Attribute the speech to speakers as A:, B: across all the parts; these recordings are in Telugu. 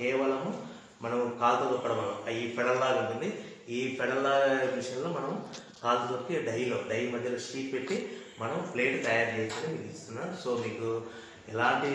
A: కేవలము మనం కాలుతో తొక్కడం మనం ఈ పెడల్లాగా ఉంటుంది ఈ పెడల్లాగా మిషన్లో మనం కాలు తొక్కి డైలో డై మధ్యలో షీట్ పెట్టి మనం ప్లేట్ తయారు చేసి మీకు ఇస్తున్నాం సో మీకు ఎలాంటి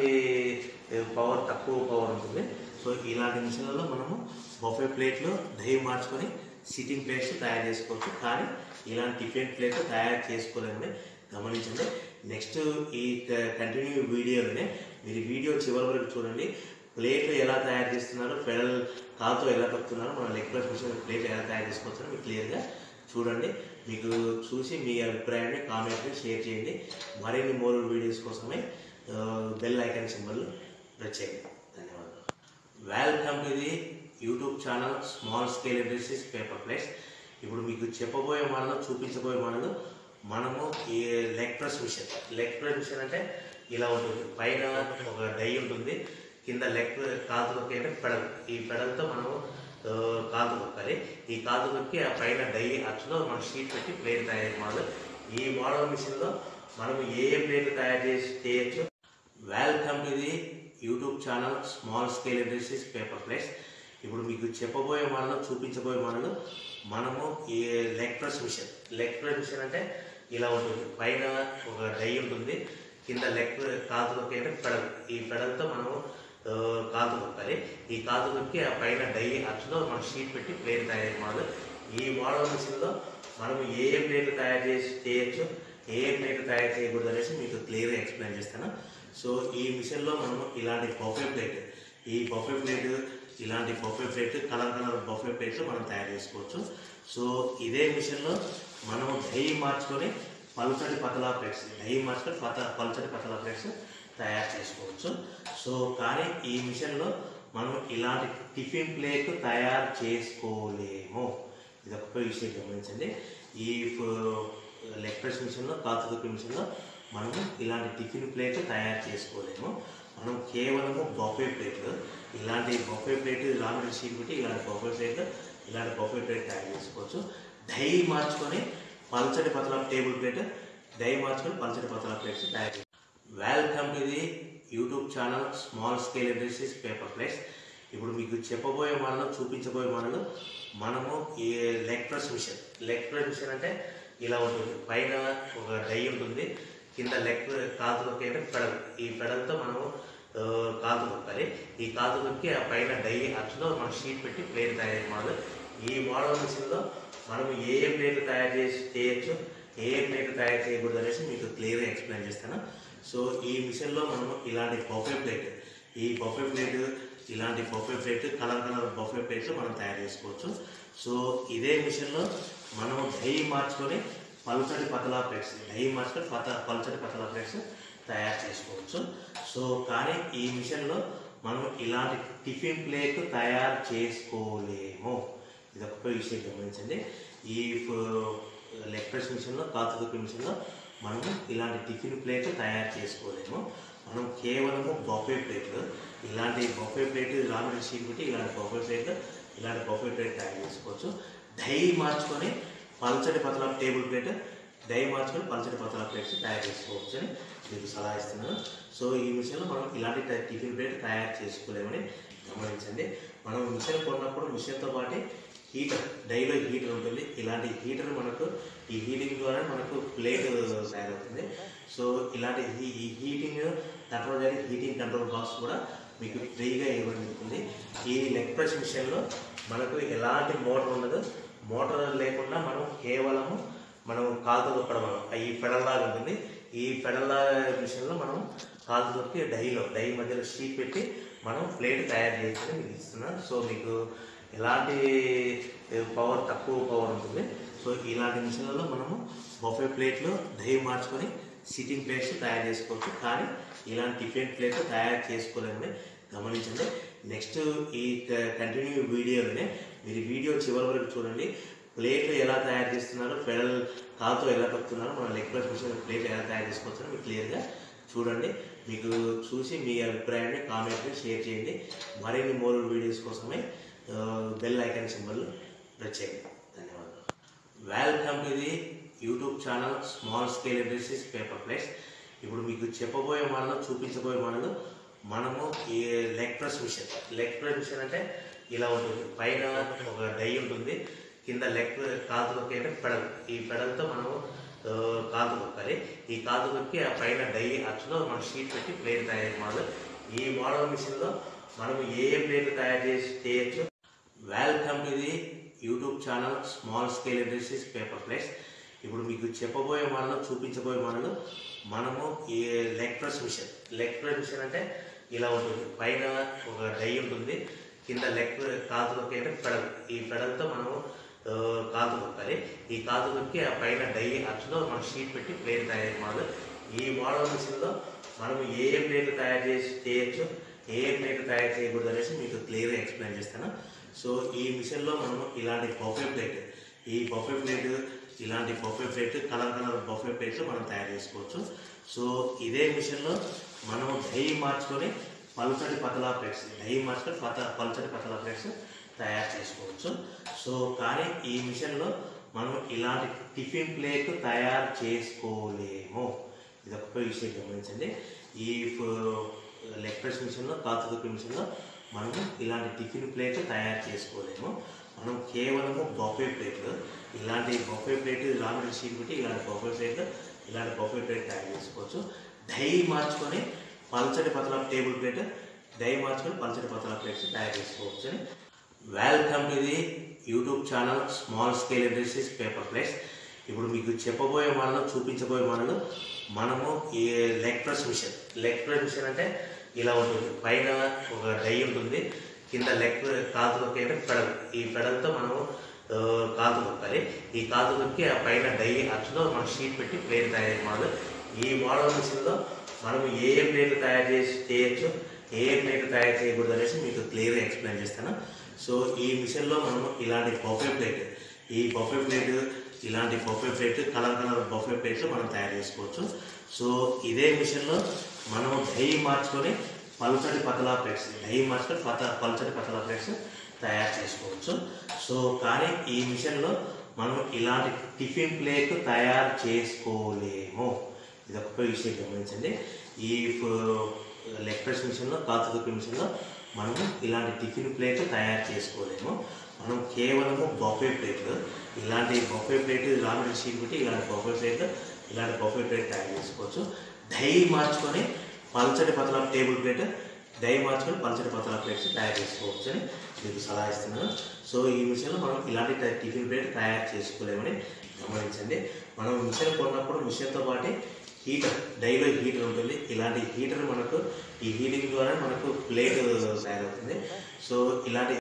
A: పవర్ తక్కువ పవర్ ఉంటుంది సో ఇలాంటి మిషన్లలో మనము బొఫే ప్లేట్లు డై మార్చుకొని సిట్టింగ్ ప్లేట్స్ తయారు చేసుకోవచ్చు కానీ ఇలాంటి టిఫిన్ ప్లేట్ తయారు చేసుకోలేమని గమనించండి నెక్స్ట్ ఈ కంటిన్యూ వీడియోలోనే మీరు వీడియో చివరి వరకు చూడండి ప్లేట్లు ఎలా తయారు చేస్తున్నారు పెడల్ కాలుతో ఎలా తొక్కుతున్నారు మన లెగ్ ప్రెస్ మిషన్ ప్లేట్ ఎలా తయారు చేసుకోవచ్చో మీకు క్లియర్గా చూడండి మీకు చూసి మీ అభిప్రాయాన్ని కామెంట్ని షేర్ చేయండి మరిన్ని మోర్ వీడియోస్ కోసమే బెల్ ఐకాన్ సింబల్ ప్రెస్ చేయండి ధన్యవాదాలు welcome to the YouTube channel small scale industries paper plates ఇప్పుడు మీకు చెప్పబోయే మోడల్ చూపించబోయే మోడల్ మనము ఈ leg press machine leg press machine అంటే ఇలా ఉంటుంది పైన ఒక డై ఉంటుంది కింద లెగ్ కాదు తొక్కి అంటే పెడల్ ఈ పెడల్తో మనము ఆ, కాదు తొక్కాలి ఈ కాదు తొక్కి ఆ పైన డై అచ్చులో మనం షీట్ పెట్టి ప్లేట్ తయారు మోడల్ ఈ మోడల్ మిషన్లో మనం ఏ ఏ ప్లేట్ తయారు చేసి చేయొచ్చు welcome to the YouTube channel small scale industries paper plates ఇప్పుడు మీకు చెప్పబోయే మోడల్ చూపించబోయే మోడల్ మనము ఈ leg press machine leg press machine అంటే ఇలా ఉంటుంది పైన ఒక డై ఉంటుంది కింద లెగ్ కాదు తొక్కి అంటే పెడల్ ఈ పెడల్తో మనము ఆ, కాదు తొక్కాలి ఈ కాదు తొక్కి ఆ పైన డై అచ్చులో మనం షీట్ పెట్టి ప్లేట్ తయారు మోడల్ ఈ మోడల్ మిషన్లో మనం ఏ ఏ ప్లేట్ తయారు చేసి చేయొచ్చు ఏ ఏ ప్లేట్ తయారు చేయకూడదు అనేసి మీకు క్లియర్గా ఎక్స్ప్లెయిన్ చేస్తాను సో ఈ మిషన్లో మనం ఇలాంటి బొఫే ప్లేట్ ఈ బొఫే ప్లేట్ ఇలాంటి buffet plate colour colour buffet ప్లేట్లు మనం తయారు చేసుకోవచ్చు సో ఇదే మిషన్లో మనం డై మార్చుకొని పలుచటి పతలా ప్లేట్స్ డై మార్చుకొని పత పలుచటి పతలా ప్లేట్స్ తయారు చేసుకోవచ్చు సో కానీ ఈ మిషన్లో మనం ఇలాంటి టిఫిన్ ప్లేట్ తయారు చేసుకోలేము ఇది ఒక విషయం గమనించండి ఈ లెగ్ ప్రెస్ మిషన్లో కాతు దుక్కి మిషన్లో మనము ఇలాంటి టిఫిన్ ప్లేట్ తయారు చేసుకోలేము మనం కేవలము బొఫే ప్లేట్లు ఇలాంటి బొఫే ప్లేట్ ఇలాంటి షీట్ పెట్టి ఇలాంటి బొఫే ప్లేట్ ఇలాంటి బొఫే ప్లేట్ తయారు చేసుకోవచ్చు డై మార్చుకొని పల్చటి పతల టేబుల్ ప్లేట్ డై మార్చుకొని పల్చటి పతల ప్లేట్స్ తయారు చేసుకోవచ్చు. Welcome to the YouTube channel small scale industries paper plates ఇప్పుడు మీకు చెప్పబోయే మోడల్ చూపించబోయే మోడల్ మనము ఈ leg press machine leg press machine అంటే ఇలా ఉంటుంది పైన ఒక డై ఉంటుంది కింద లెగ్ కాదు తొక్కి అంటే పెడల్ ఈ పెడల్తో మనము ఆ, కాదు తొక్కాలి ఈ కాదు తొక్కి ఆ పైన డై అచ్చులో మనం షీట్ పెట్టి ప్లేట్ తయారు మోడల్ ఈ మోడల్ మిషన్లో మనం ఏ ఏ ప్లేట్ తయారు చేసి చేయొచ్చు ఏ ఏ ప్లేట్ తయారు చేయకూడదు అనేసి మీకు క్లియర్గా ఎక్స్ప్లెయిన్ చేస్తాను సో ఈ మిషన్లో మనం ఇలాంటి బొఫే ప్లేట్ ఈ బొఫే ప్లేట్ ఇలాంటి buffet plate colour colour buffet ప్లేట్లు మనం తయారు చేసుకోవచ్చు సో ఇదే మిషన్లో మనం డై మార్చుకొని పలుచటి పతలా ప్లేట్స్ డై మార్చుకొని పత పలుచటి పతలా ప్లేట్స్ తయారు చేసుకోవచ్చు సో కానీ ఈ మిషన్లో మనం ఇలాంటి టిఫిన్ ప్లేట్ తయారు చేసుకోలేము ఇది ఒక విషయం గమనించండి ఈ లెగ్ ప్రెస్ మిషన్లో కాతు దుక్కి మిషన్లో మనము ఇలాంటి టిఫిన్ ప్లేట్ తయారు చేసుకోలేము మనం కేవలము బొఫే ప్లేట్లు ఇలాంటి బొఫే ప్లేట్ ఇలాంటి షీట్ పెట్టి ఇలాంటి బొఫే ప్లేట్ ఇలాంటి బొఫే ప్లేట్ తయారు చేసుకోవచ్చు డై మార్చుకొని పల్చటి పతల టేబుల్ ప్లేట్ డై మార్చుకొని పల్చటి పతల ప్లేట్స్ తయారు చేసుకోవచ్చు అని మీకు సలహా ఇస్తున్నాను సో ఈ మిషన్లో మనం ఇలాంటి టై- టిఫిన్ ప్లేట్ తయారు చేసుకోలేమని గమనించండి మనం మిషన్ కొన్నప్పుడు మిషన్తో పాటు హీటర్ డైలో హీటర్ ఉంటుంది ఇలాంటి హీటర్ మనకు ఈ హీటింగ్ ద్వారా మనకు ప్లేట్ తయారవుతుంది సో ఇలాంటి ఈ ఈ హీటింగ్ కంట్రోల్ చేయడానికి హీటింగ్ కంట్రోల్ బాక్స్ కూడా మీకు ఫ్రీగా ఇవ్వడం జరుగుతుంది ఈ లెగ్ ప్రెస్ మిషన్లో మనకు ఎలాంటి మోటార్ ఉండదు మోటార్ లేకుండా మనం కేవలము మనం కాలుతో తొక్కడం మనం ఈ పెడల్లాగా ఉంటుంది ఈ పెడల్లాగా మిషన్లో మనం కాలు తొక్కి డైలో డై మధ్యలో షీట్ పెట్టి మనం ప్లేట్ తయారు చేసి మీకు ఇస్తున్నాం సో మీకు ఎలాంటి పవర్ తక్కువ పవర్ ఉంటుంది సో ఇలాంటి మిషన్లలో మనము బొఫే ప్లేట్లు డై మార్చుకొని సిట్టింగ్ ప్లేట్స్ తయారు చేసుకోవచ్చు కానీ ఇలాంటి టిఫిన్ ప్లేట్ తయారు చేసుకోలేమని గమనించండి నెక్స్ట్ ఈ కంటిన్యూ వీడియోలోనే మీరు వీడియో చివరి వరకు చూడండి ప్లేట్లు ఎలా తయారు చేస్తున్నారు పెడల్ కాలుతో ఎలా తొక్కుతున్నారు మన లెగ్ ప్రెస్ మిషన్ ప్లేట్ ఎలా తయారు చేసుకోవచ్చో మీకు క్లియర్గా చూడండి మీకు చూసి మీ అభిప్రాయాన్ని కామెంట్ని షేర్ చేయండి మరిన్ని మోర్ వీడియోస్ కోసమే బెల్ ఐకాన్ సింబల్ ప్రెస్ చేయండి ధన్యవాదాలు welcome to the YouTube channel small scale industries paper plates ఇప్పుడు మీకు చెప్పబోయే మోడల్ చూపించబోయే మోడల్ మనము ఈ leg press machine leg press machine అంటే ఇలా ఉంటుంది పైన ఒక డై ఉంటుంది కింద లెగ్ కాలు తొక్కి అంటే పెడల్ ఈ పెడల్తో మనము ఆ, కాలు తొక్కాలి ఈ కాలు తొక్కి ఆ పైన డై అచ్చులో మనం షీట్ పెట్టి ప్లేట్ తయారు మోడల్ ఈ మోడల్ మిషన్లో మనం ఏ ఏ ప్లేట్లు తయారు చేసి చేయొచ్చు welcome to the YouTube channel small scale industries paper plates ఇప్పుడు మీకు చెప్పబోయే మోడల్ చూపించబోయే మోడల్ మనము ఈ leg press machine leg press machine అంటే ఇలా ఉంటుంది పైన ఒక డై ఉంటుంది కింద లెగ్ కాలు తొక్కి అంటే పెడల్ ఈ పెడల్తో మనము ఆ, కాలు తొక్కాలి ఈ కాలు తొక్కి ఆ పైన డై అచ్చులో మనం షీట్ పెట్టి ప్లేట్ తయారు మోడల్ ఈ మోడల్ మిషన్లో మనం ఏ ఏ ప్లేట్లు తయారు చేసి చేయొచ్చు ఏ ఏ ప్లేట్లు తయారు చేయకూడదు అనేసి మీకు క్లియర్గా ఎక్స్ప్లెయిన్ చేస్తాను సో ఈ మిషన్లో మనం ఇలాంటి బొఫే ప్లేట్ ఈ బొఫే ప్లేట్ ఇలాంటి buffet plate colour colour buffet ప్లేట్లు మనం తయారు చేసుకోవచ్చు సో ఇదే మిషన్లో మనం డై మార్చుకొని పల్చటి పతలా ప్లేట్స్ డై మార్చుకొని పత పల్చటి పతలా ప్లేట్స్ తయారు చేసుకోవచ్చు సో కానీ ఈ మిషన్లో మనం ఇలాంటి టిఫిన్ ప్లేట్ తయారు చేసుకోలేము ఇది ఒక విషయం గమనించండి ఈ లెగ్ ప్రెస్ మిషన్లో కాతు దుక్కి మిషన్లో మనము ఇలాంటి టిఫిన్ ప్లేట్ తయారు చేసుకోలేము మనం కేవలము బొఫే ప్లేట్లు ఇలాంటి బొఫే ప్లేట్ ఇలాంటి షీట్ పెట్టి ఇలాంటి బొఫే ప్లేట్ ఇలాంటి బొఫే ప్లేట్ తయారు చేసుకోవచ్చు డై మార్చుకొని పల్చటి పతల టేబుల్ ప్లేట్ డై మార్చుకొని పల్చటి పతల ప్లేట్స్ తయారు చేసుకోవచ్చు అని welcome to the YouTube channel small scale industries paper plates ఇప్పుడు మీకు చెప్పబోయే మోడల్ చూపించబోయే మోడల్ మనము ఈ leg press machine leg press machine అంటే ఇలా ఉంటుంది పైన ఒక డై ఉంటుంది కింద లెగ్ కాలు తొక్కి అంటే పెడల్ ఈ పెడల్తో మనము ఆ, కాలు తొక్కాలి ఈ కాలు తొక్కి ఆ పైన డై అచ్చులో మనం షీట్ పెట్టి ప్లేట్ తయారు మోడల్ ఈ మోడల్ మిషన్లో మనం ఏ ఏ ప్లేట్లు తయారు చేసి చేయొచ్చు ఏ ఏ ప్లేట్లు తయారు చేయకూడదు అనేసి మీకు క్లియర్గా ఎక్స్ప్లెయిన్ చేస్తాను సో ఈ మిషన్లో మనం ఇలాంటి బొఫే ప్లేట్ ఈ బొఫే ప్లేట్ ఇలాంటి buffet plate colour colour buffet ప్లేట్లు మనం తయారు చేసుకోవచ్చు సో ఇదే మిషన్లో మనం డై మార్చుకొని పల్చటి పతలా ప్లేట్స్ డై మార్చుకొని పత పల్చటి పతలా ప్లేట్స్ తయారు చేసుకోవచ్చు సో కానీ ఈ మిషన్లో మనం ఇలాంటి టిఫిన్ ప్లేట్ తయారు చేసుకోలేము ఇది ఒక విషయం గమనించండి ఈ లెగ్ ప్రెస్ మిషన్లో కాతు దుక్కి మిషన్లో మనము ఇలాంటి టిఫిన్ ప్లేట్ తయారు చేసుకోలేము మనం కేవలము బొఫే ప్లేట్లు ఇలాంటి బొఫే ప్లేట్ ఇలాంటి షీట్ పెట్టి ఇలాంటి బొఫే ప్లేట్ ఇలాంటి బొఫే ప్లేట్ తయారు చేసుకోవచ్చు డై మార్చుకొని పల్చటి పతల టేబుల్ ప్లేట్ డై మార్చుకొని పల్చటి పతల ప్లేట్స్ తయారు చేసుకోవచ్చు అని మీకు సలహా ఇస్తున్నాను సో ఈ మిషన్లో మనం ఇలాంటి టై- టిఫిన్ ప్లేట్ తయారు చేసుకోలేమని గమనించండి మనం మిషన్ కొన్నప్పుడు మిషన్తో పాటు హీటర్ డైలో హీటర్ ఉంటుంది ఇలాంటి హీటర్ మనకు ఈ హీటింగ్ ద్వారా మనకు ప్లేట్ తయారవుతుంది సో ఇలాంటి